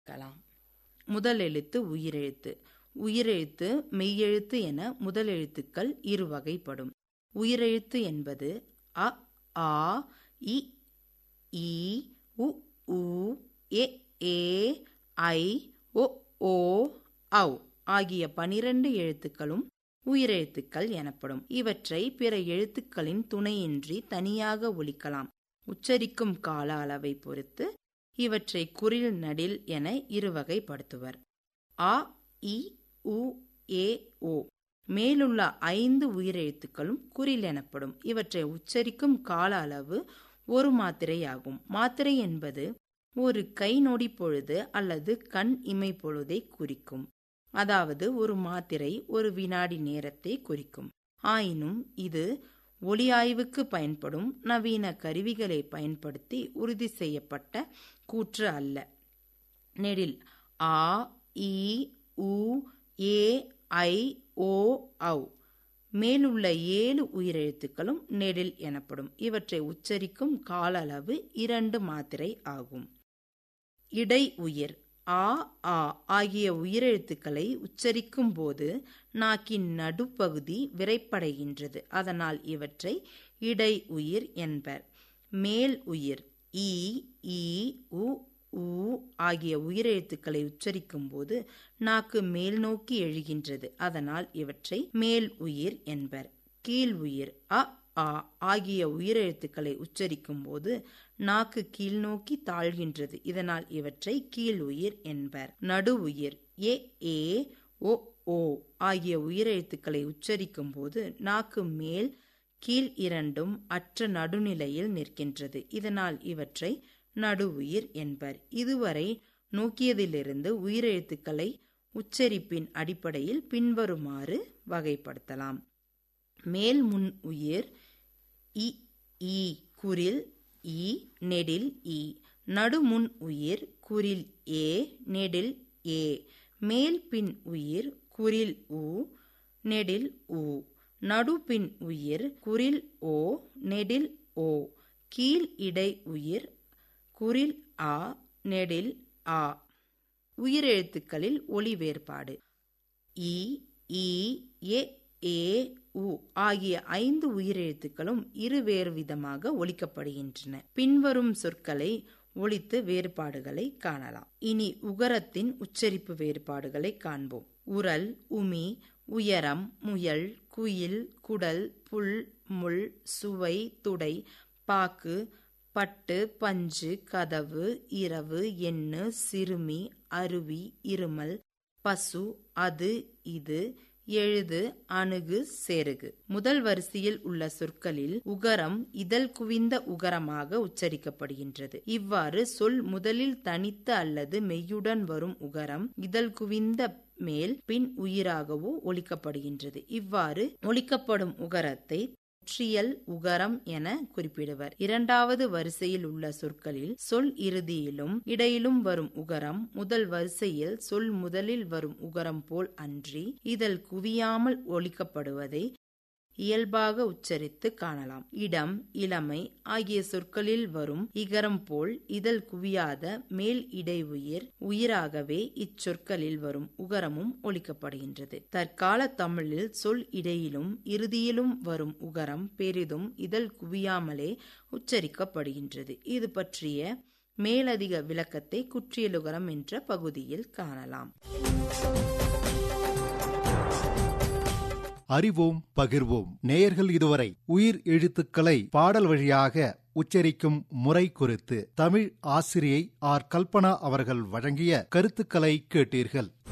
கலாம் முதல் எழுத்து உயிரெழுத்து உயிரெழுத்து மெய்யெழுத்து என முதல் எழுத்துக்கள் இரு வகைப்படும் உயிரெழுத்து என்பது அ ஆ இ ஈ உ ஊ எ ஏ ஐ ஒ ஓ ஔ ஆகிய பனிரெண்டு எழுத்துக்களும் உயிரெழுத்துக்கள் எனப்படும் இவற்றை பிற எழுத்துக்களின் துணையின்றி தனியாக ஒலிக்கலாம் உச்சரிக்கும் கால அளவை பொறுத்து இவற்றை குறில் நடில் என இருவகைப்படுத்துவர் ஆ இ உ ஏ ஓ மேலுள்ள ஐந்து உயிரெழுத்துக்களும் குறில் எனப்படும் இவற்றை உச்சரிக்கும் கால அளவு ஒரு மாத்திரையாகும் மாத்திரை என்பது ஒரு கை நொடி பொழுது அல்லது கண் இமை பொழுதை குறிக்கும் அதாவது ஒரு மாத்திரை ஒரு வினாடி நேரத்தை குறிக்கும் ஆயினும் இது ஒளி ஆய்வுக்கு பயன்படும் நவீன கருவிகளை பயன்படுத்தி உறுதி செய்யப்பட்ட கூற்று அல்ல நெடில் ஆ இ உ ஏ ஐ ஓ ஔ மேலுள்ள ஏழு உயிரெழுத்துக்களும் நெடில் எனப்படும் இவற்றை உச்சரிக்கும் கால அளவு இரண்டு மாத்திரை ஆகும் இடை உயிர் ஆ ஆ ஆகிய உயிரெழுத்துக்களை உச்சரிக்கும் போது நாக்கின் நடுப்பகுதி விரைப்படைகின்றது அதனால் இவற்றை இடை உயிர் என்பர் மேல் உயிர் ஈ ஈ உ ஊ ஆகிய உயிரெழுத்துக்களை உச்சரிக்கும் போது நாக்கு மேல் நோக்கி எழுகின்றது அதனால் இவற்றை மேல் உயிர் என்பர் கீழ் உயிர் அ ஆ ஆகிய உயிரெழுத்துக்களை உச்சரிக்கும் போது நாக்கு கீழ் நோக்கி தாழ்கின்றது இதனால் இவற்றை கீழ் உயிர் என்பர் நடு உயிர் ஏ ஏ ஓ ஓ ஆகிய உயிரெழுத்துக்களை உச்சரிக்கும் போது நாக்கு மேல் கீழ் இரண்டும் அற்ற நடுநிலையில் நிற்கின்றது இதனால் இவற்றை நடு உயிர் என்பர் இதுவரை நோக்கியதிலிருந்து உயிரெழுத்துக்களை உச்சரிப்பின் அடிப்படையில் பின்வருமாறு வகைப்படுத்தலாம் மேல் முன் உயிர் இ ஈ குறில் இ நெடில் இ நடுமுன் உயிர் குறில் ஏ நெடில் ஏ மேல் பின் உயிர் குறில் உ நெடில் உ நடுபின் உயிர் குறில் ஓ நெடில் ஓ கீழ் இடை உயிர் குறில் ஆ நெடில் ஆ உயிரெழுத்துக்களில் ஒளி வேறுபாடு இ ஈ ஏ ஏ உ ஆகிய ஐந்து உயிரெழுத்துக்களும் இரு வேறு விதமாக ஒலிக்கப்படுகின்றன பின்வரும் சொற்களை ஒலித்து வேறுபாடுகளை காணலாம் இனி உகரத்தின் உச்சரிப்பு வேறுபாடுகளை காண்போம் உரல் உமி உயரம் முயல் குயில் குடல் புல் முள் சுவை துடை பாக்கு பட்டு பஞ்சு கதவு இரவு எண்ணு சிறுமி அருவி இருமல் பசு அது இது எழுது அணுகு செருகு முதல் வரிசையில் உள்ள சொற்களில் உகரம் இதழ் குவிந்த உகரமாக உச்சரிக்கப்படுகின்றது இவ்வாறு சொல் முதலில் தனித்து அல்லது மெய்யுடன் வரும் உகரம் இதழ் குவிந்த மேல் பின் உயிராகவோ ஒலிக்கப்படுகின்றது இவ்வாறு ஒலிக்கப்படும் உகரத்தை முற்றியல் உகரம் என குறிப்பிடுவர் இரண்டாவது வரிசையில் உள்ள சொற்களில் சொல் இறுதியிலும் இடையிலும் வரும் உகரம் முதல் வரிசையில் சொல் முதலில் வரும் உகரம் போல் அன்றி இதழ் குவியாமல் ஒலிக்கப்படுவதை இயல்பாக உச்சரித்து காணலாம் இடம் இளமை ஆகிய சொற்களில் வரும் இகரம் போல் இதழ் குவியாத மேல் இடை உயிர் உயிராகவே இச்சொற்களில் வரும் உகரமும் ஒலிக்கப்படுகின்றது தற்கால தமிழில் சொல் இடையிலும் இறுதியிலும் வரும் உகரம் பெரிதும் இதழ் குவியாமலே உச்சரிக்கப்படுகின்றது இது பற்றிய மேலதிக விளக்கத்தை குற்றியலுகரம் என்ற பகுதியில் காணலாம் அறிவோம் பகிர்வோம் நேயர்கள் இதுவரை உயிர் எழுத்துக்களை பாடல் வழியாக உச்சரிக்கும் முறை குறித்து தமிழ் ஆசிரியை ஆர் கல்பனா அவர்கள் வழங்கிய கருத்துக்களை கேட்டீர்கள்